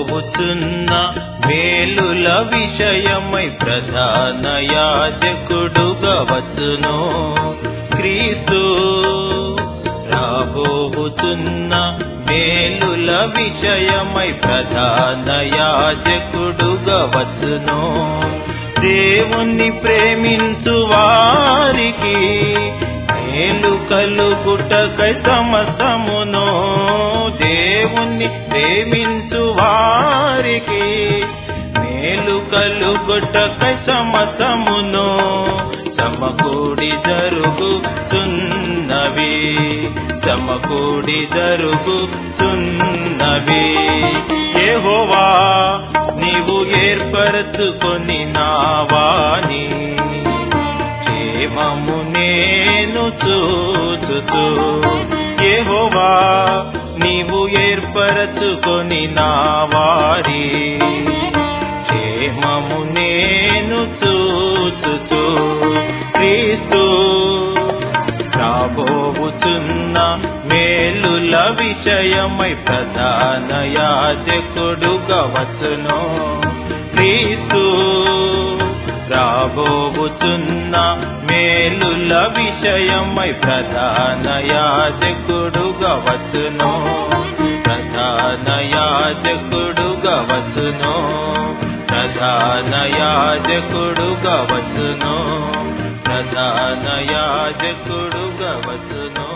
రాబోవుతున్న మేలుల విషయమై ప్రధాన యాజకుడుగా వచ్చును క్రీస్తు రాబోవుతున్న మేలుల విషయమై ప్రధాన యాజకుడుగా వచ్చును దేవుణ్ణి ప్రేమించు వారికి మేలు కలుగుటకై సమస్తమును దేవుణ్ణి ప్రేమించు వారికి మేలు కలుగుటకై సమస్తమును సమకూడి జరుగుతున్నవి సమకూడి జరుగుతున్నవి యెహోవా నీవు ఏర్పరచుకొని నావాని క్షేమము నేను చూచుతూ యెహోవా నీవు ఏర్పరచుకొని నా వారి క్షేమము నేను చూచుతూ క్రీస్తు రాబోవుతున్న మేలుల విషయమై ప్రధాన యాజకుడుగా వచ్చును క్రీస్తు రాబోవుతున్న మేలుల విషయమై ప్రధాన యాజకుడుగా వచ్చును ప్రధాన యాజకుడుగా వచ్చును ప్రధాన యాజకుడుగా వచ్చును ప్రధాన యాజకుడుగా వచ్చును